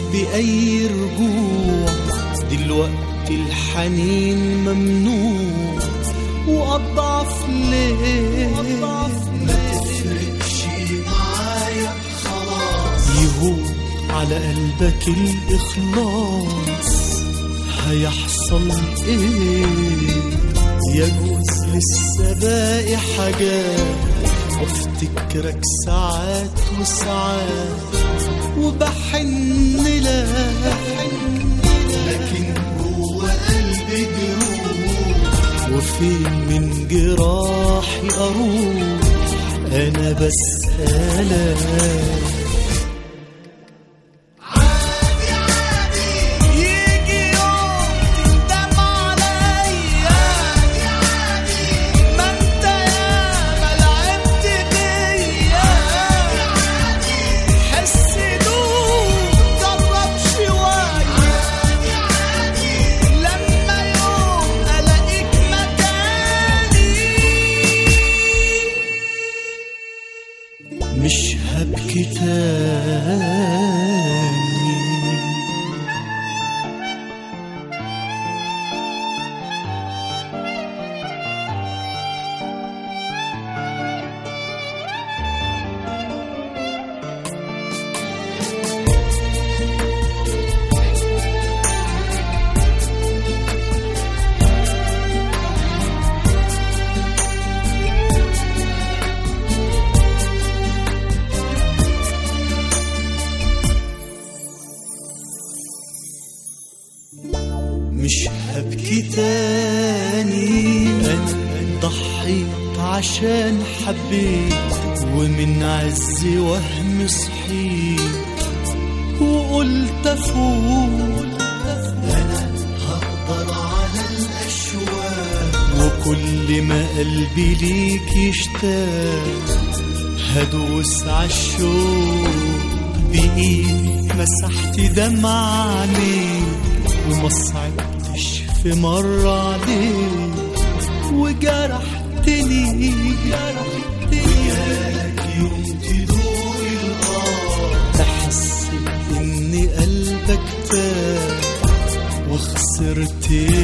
بأي رجوع دلوقتي الحنين ممنوع وأضعف ليه تفرقش معايا خلاص يهون على قلبك الإخلاص هيحصل إيه يجوز لسه باقي حاجات وافتكرك ساعات وساعات وبحن لك لكن جوه قلبي جروح وفين من جراحي أروح أنا بسألك يجي يوم تندم عليا ما انت ياما لعبت بيا حس دوب جرب شوية لما يوم الاقيك مكاني مش هبكي تاني مش هبكي تاني انا ضحيت عشان حبيت ومن عز وهم صحيت وقلت افوق انا هقدر على الاشواق وكل ما قلبي ليك يشتاق هدوس عالشوق بإيدي مسحت دمع عينيك وما صعبتش في مرة عليك وجرحتني جرحتني يوم تدور الارض تحس ان قلبك تاه وخسرت